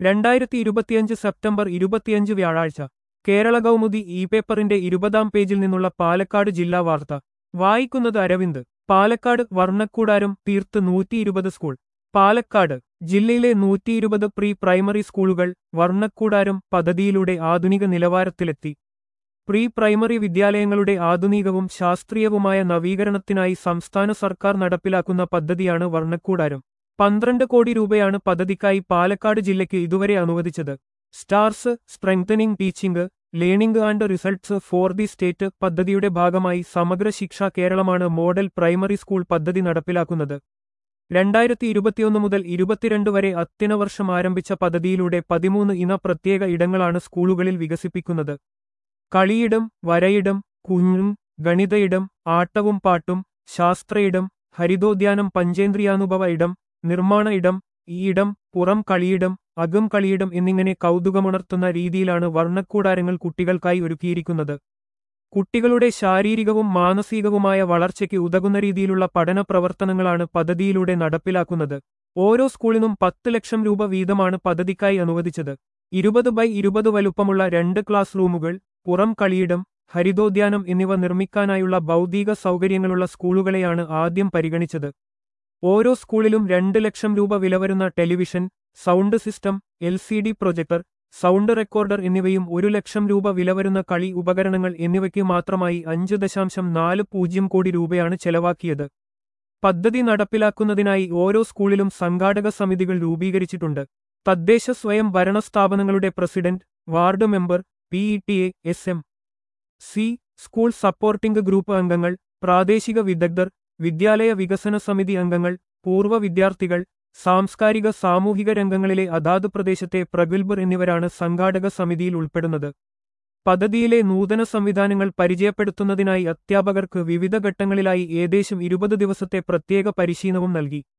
രണ്ടായിരത്തി ഇരുപത്തിയഞ്ച് സെപ്റ്റംബർ ഇരുപത്തിയഞ്ച് വ്യാഴാഴ്ച കേരള കൗമുദി ഇ പേപ്പറിന്റെ ഇരുപതാം പേജിൽ നിന്നുള്ള പാലക്കാട് ജില്ലാ വാർത്ത വായിക്കുന്നത് അരവിന്ദ് പാലക്കാട് വർണ്ണക്കൂടാരം തീർത്ത് നൂറ്റിയിരുപത് സ്കൂൾ പാലക്കാട് ജില്ലയിലെ നൂറ്റിയിരുപത് പ്രീ പ്രൈമറി സ്കൂളുകൾ വർണ്ണക്കൂടാരം പദ്ധതിയിലൂടെ ആധുനിക നിലവാരത്തിലെത്തി പ്രീ പ്രൈമറി വിദ്യാലയങ്ങളുടെ ആധുനികവും ശാസ്ത്രീയവുമായ നവീകരണത്തിനായി സംസ്ഥാന സർക്കാർ നടപ്പിലാക്കുന്ന പദ്ധതിയാണ് വർണ്ണക്കൂടാരം പന്ത്രണ്ട് കോടി രൂപയാണ് പദ്ധതിക്കായി പാലക്കാട് ജില്ലയ്ക്ക് ഇതുവരെ അനുവദിച്ചത് STARS strengthening teaching learning and results for the state പദ്ധതിയുടെ ഭാഗമായി സമഗ്ര ശിക്ഷ കേരളമാണ് മോഡൽ പ്രൈമറി സ്കൂൾ പദ്ധതി നടപ്പിലാക്കുന്നത് രണ്ടായിരത്തി ഇരുപത്തിയൊന്ന് മുതൽ ഇരുപത്തിരണ്ട് വരെ അത്യന വർഷം ആരംഭിച്ച പദ്ധതിയിലൂടെ പതിമൂന്ന് ഇന പ്രത്യേക ഇടങ്ങളാണ് സ്കൂളുകളിൽ വികസിപ്പിക്കുന്നത് കളിയിടം വരയിടം കുഞ്ഞും ഗണിതയിടം ആട്ടവും പാട്ടും ശാസ്ത്രയിടം ഹരിതോദ്യാനം പഞ്ചേന്ദ്രിയാനുഭവ ഇടം നിർമ്മാണ ഇടം ഈ ഇടം പുറം കളിയിടം അകം കളിയിടം എന്നിങ്ങനെ കൗതുകമുണർത്തുന്ന രീതിയിലാണ് വർണ്ണക്കൂടാരങ്ങൾ കുട്ടികൾക്കായി ഒരുക്കിയിരിക്കുന്നത് കുട്ടികളുടെ ശാരീരികവും മാനസികവുമായ വളർച്ചയ്ക്ക് ഉതകുന്ന രീതിയിലുള്ള പഠന പ്രവർത്തനങ്ങളാണ് പദ്ധതിയിലൂടെ നടപ്പിലാക്കുന്നത് ഓരോ സ്കൂളിനും പത്ത് ലക്ഷം രൂപ വീതമാണ് പദ്ധതിക്കായി അനുവദിച്ചത് ഇരുപത് ബൈ ഇരുപത് വലുപ്പമുള്ള രണ്ട് ക്ലാസ് റൂമുകൾ പുറം കളിയിടം ഹരിതോദ്യാനം എന്നിവ നിർമ്മിക്കാനായുള്ള ഭൗതിക സൗകര്യങ്ങളുള്ള സ്കൂളുകളെയാണ് ആദ്യം പരിഗണിച്ചത് ഓരോ സ്കൂളിലും രണ്ട് ലക്ഷം രൂപ വില വരുന്ന television sound system L C D projector sound recorder എന്നിവയും ഒരു ലക്ഷം രൂപ വില വരുന്ന കളി ഉപകരണങ്ങൾ എന്നിവയ്ക്ക് മാത്രമായി അഞ്ച് ദശാംശം നാല് പൂജ്യം കോടി രൂപയാണ് ചെലവാക്കിയത് പദ്ധതി നടപ്പിലാക്കുന്നതിനായി ഓരോ സ്കൂളിലും സംഘാടക സമിതികൾ രൂപീകരിച്ചിട്ടുണ്ട് തദ്ദേശ സ്വയം ഭരണ സ്ഥാപനങ്ങളുടെ president ward member P E T A S M C school supporting group അംഗങ്ങൾ പ്രാദേശിക വിദഗ്ധർ വിദ്യാലയ വികസന സമിതി അംഗങ്ങൾ പൂർവ്വ വിദ്യാർത്ഥികൾ സാംസ്കാരിക സാമൂഹിക രംഗങ്ങളിലെ അതാത് പ്രദേശത്തെ പ്രഗത്ഭർ എന്നിവരാണ് സംഘാടക സമിതിയിൽ ഉൾപ്പെടുന്നത് പദ്ധതിയിലെ നൂതന സംവിധാനങ്ങൾ പരിചയപ്പെടുത്തുന്നതിനായി അധ്യാപകർക്ക് വിവിധ ഘട്ടങ്ങളിലായി ഏകദേശം ഇരുപത് ദിവസത്തെ പ്രത്യേക പരിശീലനവും നൽകി